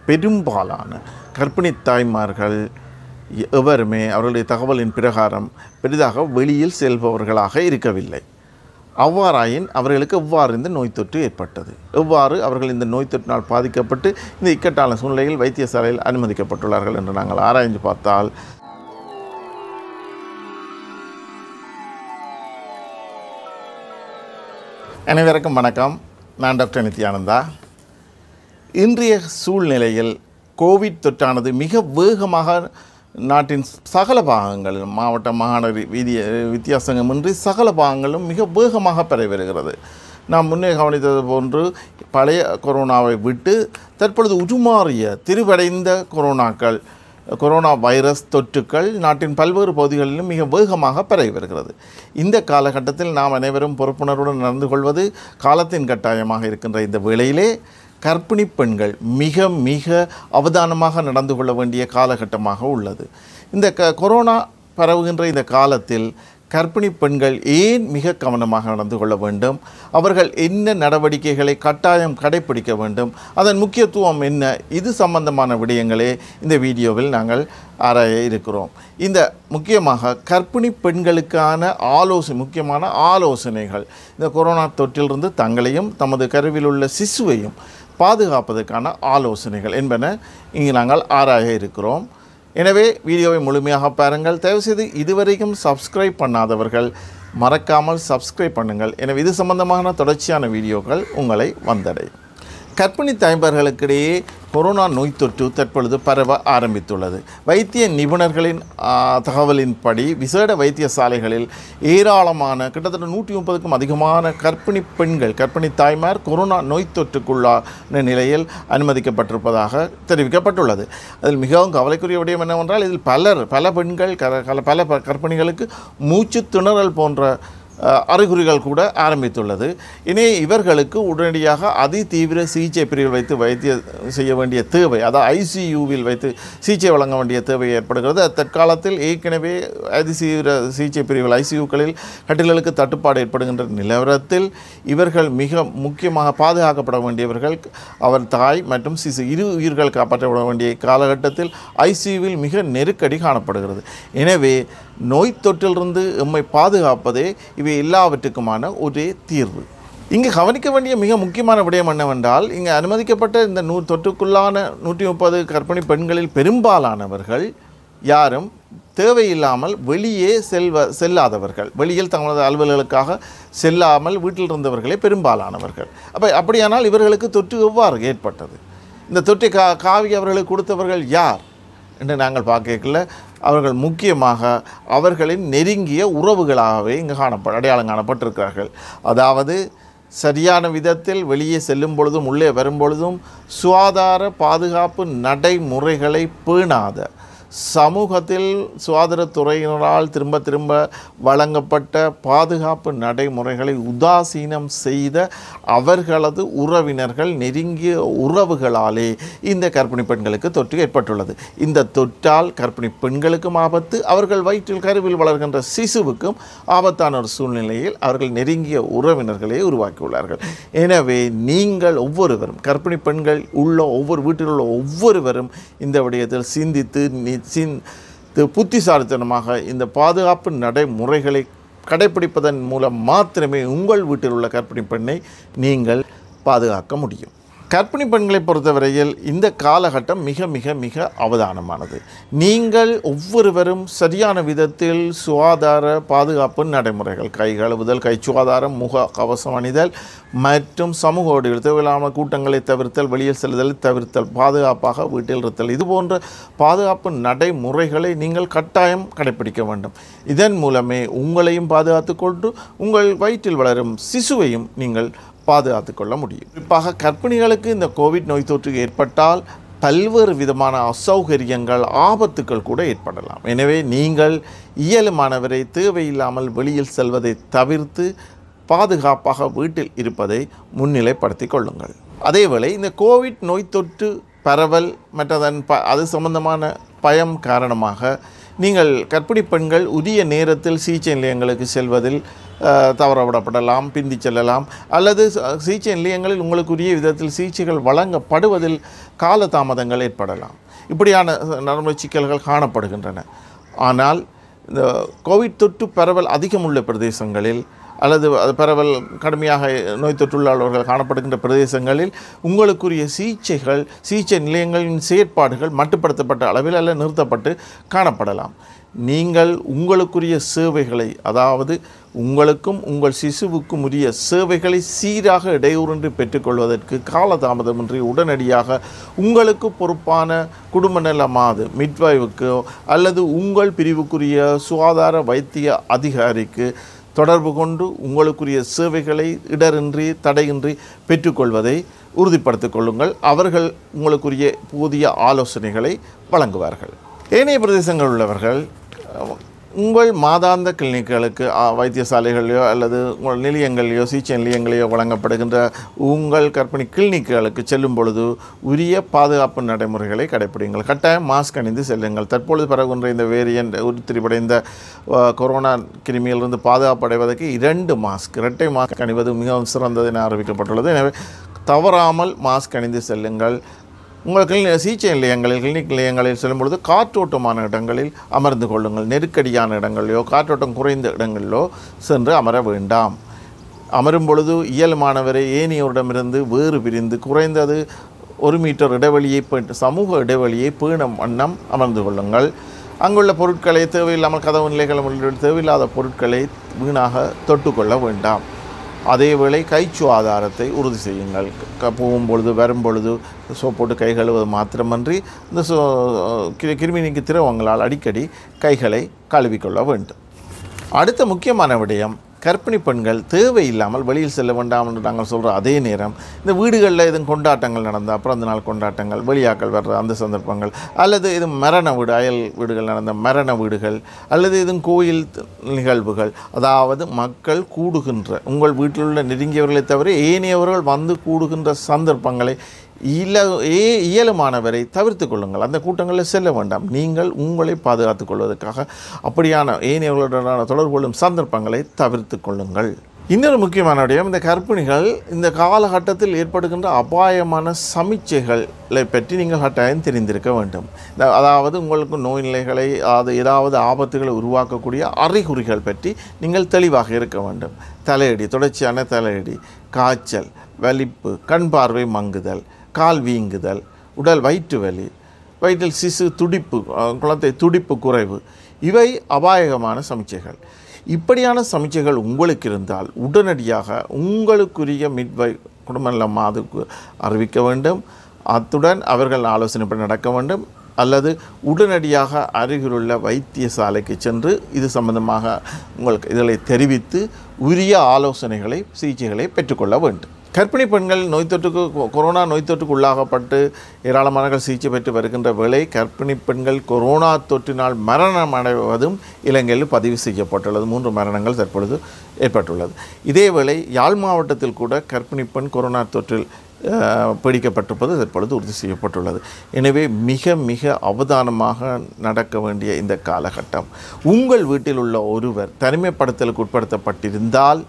பெரும்பாலான கர்ப்பிணி தாய்மார்கள் எவருமே அவர்களுடைய தகவலின் பிரகாரம் பெரிதாக வெளியில் செல்பவர்களாக இருக்கவில்லை அவ்வாறாயின் அவர்களுக்கு எவ்வாறு இந்த நோய் தொற்று ஏற்பட்டது எவ்வாறு அவர்கள் இந்த நோய் தொற்றினால் பாதிக்கப்பட்டு இந்த இக்கட்டான சூழ்நிலையில் வைத்தியசாலையில் அனுமதிக்கப்பட்டுள்ளார்கள் என்று நாங்கள் ஆராய்ந்து பார்த்தால் அனைவருக்கும் வணக்கம் நான் டாக்டர் நித்யானந்தா இன்றைய சூழ்நிலையில் கோவிட் தொற்றானது மிக வேகமாக நாட்டின் சகல பாகங்களிலும் மாவட்ட மாகாண ரி- வீதிய வித்தியாசமின்றி சகல பாகங்களும் மிக வேகமாக பரவி வருகிறது நாம் முன்னே கவனித்தது போன்று பழைய கொரோனாவை விட்டு தற்பொழுது உருமாறிய திருவடைந்த கொரோனாக்கள் கொரோனா வைரஸ் தொற்றுக்கள் நாட்டின் பல்வேறு பகுதிகளிலும் மிக வேகமாக பரவி வருகிறது இந்த காலகட்டத்தில் நாம் அனைவரும் பொறுப்புணர்வுடன் நடந்து கொள்வது காலத்தின் கட்டாயமாக இருக்கின்ற இந்த வேளையிலே கர்ப்பிணி பெண்கள் மிக மிக அவதானமாக நடந்து கொள்ள வேண்டிய காலகட்டமாக உள்ளது இந்த க கொரோனா பரவுகின்ற இந்த காலத்தில் கர்ப்பிணி பெண்கள் ஏன் மிக கவனமாக நடந்து கொள்ள வேண்டும் அவர்கள் என்ன நடவடிக்கைகளை கட்டாயம் கடைப்பிடிக்க வேண்டும் அதன் முக்கியத்துவம் என்ன இது சம்பந்தமான விடயங்களே இந்த வீடியோவில் நாங்கள் ஆராய இருக்கிறோம் இந்த முக்கியமாக கர்ப்பிணி பெண்களுக்கான ஆலோசனை முக்கியமான ஆலோசனைகள் இந்த கொரோனா தொற்றிலிருந்து தங்களையும் தமது கருவில் உள்ள சிசுவையும் பாதுகாப்பதற்கான ஆலோசனைகள் என்பன இங்கு நாங்கள் ஆராய இருக்கிறோம் எனவே வீடியோவை முழுமையாக பாருங்கள் தயவுசெய்து இதுவரைக்கும் சப்ஸ்கிரைப் பண்ணாதவர்கள் மறக்காமல் சப்ஸ்கிரைப் பண்ணுங்கள் எனவே இது சம்பந்தமான தொடர்ச்சியான வீடியோக்கள் உங்களை வந்தடையும் கர்ப்பிணி தாய்மார்களுக்கிடையே கொரோனா நோய் தொற்று தற்பொழுது பரவ ஆரம்பித்துள்ளது வைத்திய நிபுணர்களின் ஆ, தகவலின்படி விசேட வைத்தியசாலைகளில் ஏராளமான கிட்டத்தட்ட நூற்றி முப்பதுக்கும் அதிகமான கர்ப்பிணி பெண்கள் கர்ப்பிணி தாய்மார் கொரோனா நோய் தொற்றுக்குள்ளான நிலையில் அனுமதிக்கப்பட்டிருப்பதாக தெரிவிக்கப்பட்டுள்ளது அதில் மிகவும் கவலைக்குரிய விடயம் என்னவென்றால் இதில் பலர் பல பெண்கள் க- கல- பல ப- கர்ப்பிணிகளுக்கு மூச்சு திணறல் போன்ற அஹ், அறிகுறிகள் கூட ஆரம்பித்துள்ளது இனி இவர்களுக்கு உடனடியாக அதி தீவிர சிகிச்சை பிரிவில் வைத்து வைத்திய செய்ய வேண்டிய தேவை அதாவது ஐசியூவில் வைத்து சிகிச்சை வழங்க வேண்டிய தேவை ஏற்படுகிறது தற்காலத்தில் ஏற்கனவே அதி தீவிர சிகிச்சை பிரிவில் ஐசியூக்களில் கட்டில்களுக்கு தட்டுப்பாடு ஏற்படுகின்ற நிலவரத்தில் இவர்கள் மிக முக்கியமாக பாதுகாக்கப்பட வேண்டியவர்கள் அவர் தாய் மற்றும் சிசு இரு உயிர்கள் காப்பாற்றப்பட வேண்டிய காலகட்டத்தில் ஐசியூவில் மிக நெருக்கடி காணப்படுகிறது எனவே நோய் தொற்றிலிருந்து எம்மை பாதுகாப்பதே இவை எல்லாவற்றுக்குமான ஒரே தீர்வு இங்கு கவனிக்க வேண்டிய மிக முக்கியமான விடயம் என்னவென்றால் இங்கு அனுமதிக்கப்பட்ட இந்த நூ தொற்றுக்குள்ளான நூற்றி முப்பது கர்ப்பிணி பெண்களில் பெரும்பாலானவர்கள் யாரும் தேவையில்லாமல் வெளியே செல்வ செல்லாதவர்கள் வெளியில் தங்களது அலுவல்களுக்காக செல்லாமல் வீட்டில் இருந்தவர்களே பெரும்பாலானவர்கள் அப்போ அப்படியானால் இவர்களுக்கு தொற்று எவ்வாறு ஏற்பட்டது இந்த தொற்றை கா காவி அவர்களுக்கு கொடுத்தவர்கள் யார் என்று நாங்கள் பார்க்கல அவர்கள் முக்கியமாக அவர்களின் நெருங்கிய உறவுகளாகவே இங்கு காணப்பட அடையாளம் காணப்பட்டிருக்கிறார்கள் அதாவது சரியான விதத்தில் வெளியே செல்லும் பொழுதும் உள்ளே வரும் பொழுதும் சுகாதார பாதுகாப்பு நடைமுறைகளை பேணாத சமூகத்தில் சுகாதாரத்துறையினரால் திரும்ப திரும்ப வழங்கப்பட்ட பாதுகாப்பு நடைமுறைகளை உதாசீனம் செய்த அவர்களது உறவினர்கள் நெருங்கிய உறவுகளாலே இந்த கர்ப்பிணி பெண்களுக்கு தொற்று ஏற்பட்டுள்ளது இந்த தொற்றால் கர்ப்பிணி பெண்களுக்கும் ஆபத்து அவர்கள் வயிற்றில் கருவில் வளர்கின்ற சிசுவுக்கும் ஆபத்தான ஒரு சூழ்நிலையில் அவர்கள் நெருங்கிய உறவினர்களை உருவாக்கியுள்ளார்கள் எனவே நீங்கள் ஒவ்வொருவரும் கர்ப்பிணி பெண்கள் உள்ள ஒவ்வொரு வீட்டில் உள்ள ஒவ்வொருவரும் இந்த விடயத்தில் சிந்தித்து நி- சின் இது புத்திசாலித்தனமாக இந்த பாதுகாப்பு நடைமுறைகளை கடைப்பிடிப்பதன் மூலம் மாத்திரமே உங்கள் வீட்டில் உள்ள கர்ப்பிணி பெண்ணை நீங்கள் பாதுகாக்க முடியும் கர்ப்பிணி பெண்களை பொறுத்தவரையில் இந்த காலகட்டம் மிக மிக மிக அவதானமானது நீங்கள் ஒவ்வொருவரும் சரியான விதத்தில் சுகாதார பாதுகாப்பு நடைமுறைகள் கை கழுவுதல் கை சுகாதாரம் முக கவசம் அணிதல் மற்றும் சமூக ஒடிகள் தேவையில்லாமல் கூட்டங்களை தவிர்த்தல் வெளியில் செல்லுதல் தவிர்த்தல் பாதுகாப்பாக வீட்டில் இருத்தல் இது போன்ற பாதுகாப்பு நடைமுறைகளை நீங்கள் கட்டாயம் கடைப்பிடிக்க வேண்டும் இதன் மூலமே உங்களையும் பாதுகாத்துக் கொண்டு உங்கள் வயிற்றில் வளரும் சிசுவையும் நீங்கள் பாதுகாத்து கொள்ள முடியும் குறிப்பாக கர்ப்பிணிகளுக்கு இந்த கோவிட் நோய் தொற்று ஏற்பட்டால் பல்வேறு விதமான அசௌகரியங்கள் ஆபத்துக்கள் கூட ஏற்படலாம் எனவே நீங்கள் இயலுமானவரை தேவையில்லாமல் வெளியில் செல்வதை தவிர்த்து பாதுகாப்பாக வீட்டில் இருப்பதை முன்னிலைப்படுத்திக் கொள்ளுங்கள் அதேவேளை இந்த கோவிட் நோய் தொற்று பரவல் மற்றதன் ப அது சம்பந்தமான பயம் காரணமாக நீங்கள் கர்ப்பிணி பெண்கள் உரிய நேரத்தில் சிகிச்சை நிலையங்களுக்கு செல்வதில் அஹ், தவறவிடப்படலாம் பிந்தி செல்லலாம் அல்லது ச- சிகிச்சை நிலையங்களில் உங்களுக்கு உரிய விதத்தில் சிகிச்சைகள் வழங்கப்படுவதில் காலதாமதங்கள் ஏற்படலாம் இப்படியான அஹ், நரம்பு சிக்கல்கள் காணப்படுகின்றன ஆனால் இந்த கோவிட் தொற்று பரவல் அதிகமுள்ள பிரதேசங்களில் அல்லது அது பரவல் கடுமையாக நோய் தொற்றுள்ளவர்கள் காணப்படுகின்ற பிரதேசங்களில் உங்களுக்குரிய சிகிச்சைகள் சிகிச்சை நிலையங்களின் செயற்பாடுகள் மட்டுப்படுத்தப்பட்ட அளவில் அல்ல நிறுத்தப்பட்டு காணப்படலாம் நீங்கள் உங்களுக்குரிய சேவைகளை அதாவது உங்களுக்கும் உங்கள் சிசுவுக்கும் உரிய சேவைகளை சீராக இடையூறின்றி பெற்றுக்கொள்வதற்கு காலதாமதமின்றி உடனடியாக உங்களுக்கு பொறுப்பான குடும்ப நல மாது மிட்வைவுக்கோ அல்லது உங்கள் பிரிவுக்குரிய சுகாதார வைத்திய அதிகாரிக்கு தொடர்பு கொண்டு உங்களுக்குரிய சேவைகளை இடரின்றி தடையின்றி பெற்றுக்கொள்வதை உறுதிப்படுத்திக் கொள்ளுங்கள் அவர்கள் உங்களுக்குரிய புதிய ஆலோசனைகளை வழங்குவார்கள் ஏனைய பிரதேசங்களில் உள்ளவர்கள் அஹ், உங்கள் மாதாந்த கிளினிக்குகளுக்கு அ, வைத்தியசாலைகளிலோ அல்லது உங்கள் நிலையங்களிலோ சிகிச்சை நிலையங்களிலோ வழங்கப்படுகின்ற உங்கள் கர்ப்பிணி கிளினிக்குகளுக்கு செல்லும் பொழுது உரிய பாதுகாப்பு நடைமுறைகளை கடைப்பிடிங்கள் கட்டாயம் மாஸ்க் அணிந்து செல்லுங்கள் தற்பொழுது பரவுகின்ற இந்த வேரியன்ட் உருத்திரிபடைந்த அஹ், கொரோனா கிருமியிலிருந்து பாதுகாப்பு அடைவதற்கு இரண்டு மாஸ்க் இரட்டை மாஸ்க் அணிவது மிகவும் சிறந்தது என அறிவிக்கப்பட்டுள்ளது எனவே தவறாமல் மாஸ்க் அணிந்து செல்லுங்கள் உங்கள் கிளி சிகிச்சை நிலையங்களில் கிளினிக் நிலையங்களில் செல்லும் பொழுது காற்றோட்டமான இடங்களில் அமர்ந்து கொள்ளுங்கள் நெருக்கடியான இடங்களிலோ காற்றோட்டம் குறைந்த இடங்களிலோ சென்று அமர வேண்டாம் அமரும் பொழுது இயல்பானவரை ஏனையோரிடமிருந்து வேறு பிரிந்து குறைந்தது ஒரு மீட்டர் இடைவெளியை பே- சமூக இடைவெளியை பேணும் வண்ணம் அமர்ந்து கொள்ளுங்கள் அங்குள்ள பொருட்களை தேவையில்லாமல் கதவு நிலைகள் உள்ளிட்ட தேவையில்லாத பொருட்களை வீணாக தொட்டுக்கொள்ள வேண்டாம் அதேவேளை கைச்சு ஆதாரத்தை உறுதி செய்யுங்கள் க- போகும்பொழுது வரும்பொழுது சோப் போட்டு கை கழுவது மாத்திரமன்றி இந்த சோ கி- கிருமி நீக்கி திரவங்களால் அடிக்கடி கைகளை கழுவிக்கொள்ள வேண்டும் அடுத்த முக்கியமான விடயம் கர்ப்பிணி பெண்கள் தேவையில்லாமல் வெளியில் செல்ல வேண்டாம் என்று நாங்கள் சொல்கிற அதே நேரம் இந்த வீடுகளில் எதுவும் கொண்டாட்டங்கள் நடந்தால் பிறந்த நாள் கொண்டாட்டங்கள் வெளியாக்கள் வர்ற அந்த சந்தர்ப்பங்கள் அல்லது இது மரண வீடு அயல் வீடுகள் நடந்த மரண வீடுகள் அல்லது இதுவும் கோயில் த- நிகழ்வுகள் அதாவது மக்கள் கூடுகின்ற உங்கள் வீட்டில் உள்ள நெருங்கியவர்களை தவிர ஏனையவர்கள் வந்து கூடுகின்ற சந்தர்ப்பங்களை இல ஏ இயலுமானவரை தவிர்த்து கொள்ளுங்கள் அந்த கூட்டங்களில் செல்ல வேண்டாம் நீங்கள் உங்களை பாதுகாத்துக் கொள்வதற்காக அப்படியான ஏனையவர்களுடனான தொடர்பு கொள்ளும் சந்தர்ப்பங்களை தவிர்த்து கொள்ளுங்கள் இன்னொரு முக்கியமான விடயம் இந்த கர்ப்பிணிகள் இந்த காலகட்டத்தில் ஏற்படுகின்ற அபாயமான சமிச்சைகளை பற்றி நீங்கள் கட்டாயம் தெரிந்திருக்க வேண்டும் இந்த- அதாவது உங்களுக்கு நோய் நிலைகளை அது ஏதாவது ஆபத்துகளை உருவாக்கக்கூடிய அறிகுறிகள் பற்றி நீங்கள் தெளிவாக இருக்க வேண்டும் தலையடி தொடர்ச்சியான தலையடி காய்ச்சல் வலிப்பு கண் பார்வை மங்குதல் கால் வீங்குதல் உடல் வயிற்று வலி வயிற்றில் சிசு துடிப்பு அஹ், குழந்தை துடிப்பு குறைவு இவை அபாயகமான சமிச்சைகள் இப்படியான சமிச்சைகள் உங்களுக்கு இருந்தால் உடனடியாக உங்களுக்குரிய மிட்வை குடும்ப நல மாதுக்கு அறிவிக்க வேண்டும் அத்துடன் அவர்கள் ஆலோசனைப்படி நடக்க வேண்டும் அல்லது உடனடியாக அருகிலுள்ள வைத்தியசாலைக்கு சென்று இது சம்பந்தமாக உங்களுக்கு இதில் தெரிவித்து உரிய ஆலோசனைகளை சிகிச்சைகளை பெற்றுக்கொள்ள வேண்டும் கர்ப்பிணி பெண்கள் நோய் தொற்றுக்கு கொ- கொரோனா நோய் தொற்றுக்கு உள்ளாகப்பட்டு ஏராளமானவர்கள் சிகிச்சை பெற்று வருகின்ற வேளை கர்ப்பிணி பெண்கள் கொரோனா தொற்றினால் மரணம் அடைவதும் இலங்கையில் பதிவு செய்யப்பட்டுள்ளது மூன்று மரணங்கள் தற்பொழுது ஏற்பட்டுள்ளது இதேவேளை யாழ் மாவட்டத்தில் கூட கர்ப்பிணி பெண் கொரோனா தொற்றில் அஹ், பிடிக்கப்பட்டிருப்பது தற்பொழுது உறுதி செய்யப்பட்டுள்ளது எனவே மிக மிக அவதானமாக நடக்க வேண்டிய இந்த காலகட்டம் உங்கள் வீட்டில் உள்ள ஒருவர் தனிமைப்படுத்தலுக்கு உட்படுத்தப்பட்டிருந்தால்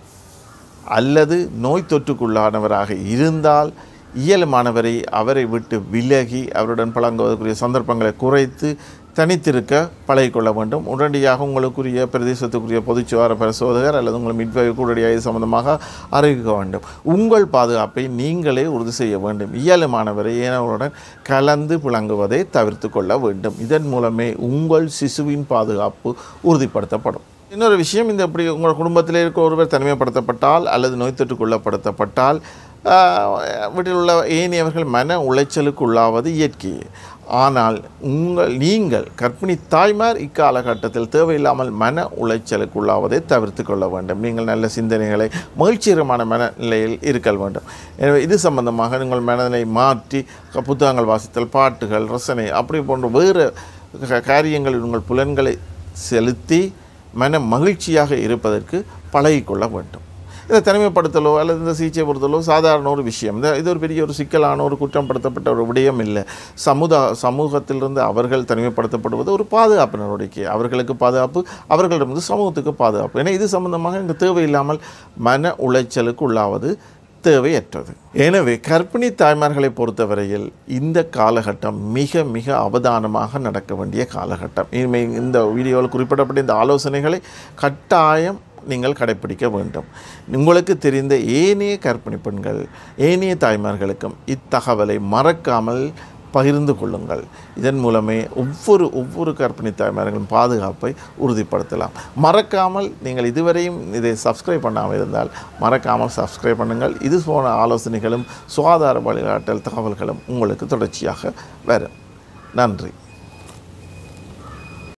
அல்லது நோய் தொற்றுக்குள்ளானவராக இருந்தால் இயலுமானவரை அவரை விட்டு விலகி அவருடன் பழங்குவதற்குரிய சந்தர்ப்பங்களை குறைத்து தனித்திருக்க பழகிக்கொள்ள வேண்டும் உடனடியாக உங்களுக்குரிய பிரதேசத்துக்குரிய பொதுச்சுவார பரிசோதகர் அல்லது உங்கள் மிட்வைவு கூடடியாக இது சம்பந்தமாக அறிவிக்க வேண்டும் உங்கள் பாதுகாப்பை நீங்களே உறுதி செய்ய வேண்டும் இயலுமானவரை ஏனவருடன் கலந்து புழங்குவதை தவிர்த்து கொள்ள வேண்டும் இதன் மூலமே உங்கள் சிசுவின் பாதுகாப்பு உறுதிப்படுத்தப்படும் இன்னொரு விஷயம் இந்த இப்படி உங்கள் குடும்பத்தில் இருக்க ஒருவர் தனிமைப்படுத்தப்பட்டால் அல்லது நோய் தொற்றுக்குள்ளப்படுத்தப்பட்டால் ஆஹ், வீட்டில் உள்ள ஏனையவர்கள் மன உளைச்சலுக்கு உள்ளாவது இயற்கையே ஆனால் உங்கள் நீங்கள் கர்ப்பிணி தாய்மார் இக்காலகட்டத்தில் தேவையில்லாமல் மன உளைச்சலுக்கு உள்ளாவதை தவிர்த்து கொள்ள வேண்டும் நீங்கள் நல்ல சிந்தனைகளை மகிழ்ச்சிகரமான மனநிலையில் இருக்கல் வேண்டும் எனவே இது சம்பந்தமாக உங்கள் மனதை மாற்றி க- புத்தகங்கள் வாசித்தல் பாட்டுகள் ரசனை அப்படி போன்ற வேறு க- காரியங்களில் உங்கள் புலன்களை செலுத்தி மன மகிழ்ச்சியாக இருப்பதற்கு பழகிக்கொள்ள வேண்டும் இதை தனிமைப்படுத்தலோ அல்லது இந்த சிகிச்சை பொறுத்தலோ சாதாரண ஒரு விஷயம் இந்த இது ஒரு பெரிய ஒரு சிக்கலான ஒரு குற்றப்படுத்தப்பட்ட ஒரு விடயம் இல்லை சமுதா சமூகத்திலிருந்து அவர்கள் தனிமைப்படுத்தப்படுவது ஒரு பாதுகாப்பு நடவடிக்கை அவர்களுக்கு பாதுகாப்பு அவர்களிடமிருந்து சமூகத்துக்கு பாதுகாப்பு ஏன்னா இது சம்பந்தமாக இந்த தேவையில்லாமல் மன உளைச்சலுக்கு உள்ளாவது தேவையற்றது எனவே கர்ப்பிணி தாய்மார்களை பொறுத்தவரையில் இந்த காலகட்டம் மிக மிக அவதானமாக நடக்க வேண்டிய காலகட்டம் இனிமே இந்த வீடியோவில் குறிப்பிடப்பட்ட இந்த ஆலோசனைகளை கட்டாயம் நீங்கள் கடைப்பிடிக்க வேண்டும் உங்களுக்கு தெரிந்த ஏனைய கர்ப்பிணி பெண்கள் ஏனைய தாய்மார்களுக்கும் இத்தகவலை மறக்காமல் பகிர்ந்து கொள்ளுங்கள் இதன் மூலமே ஒவ்வொரு ஒவ்வொரு கர்ப்பிணி தாய்மார்களும் பாதுகாப்பை உறுதிப்படுத்தலாம் மறக்காமல் நீங்கள் இதுவரையும் இதை சப்ஸ்கிரைப் பண்ணாமல் இருந்தால் மறக்காமல் சப்ஸ்கிரைப் பண்ணுங்கள் இது போன ஆலோசனைகளும் சுகாதார வழிகாட்டல் தகவல்களும் உங்களுக்கு தொடர்ச்சியாக வரும் நன்றி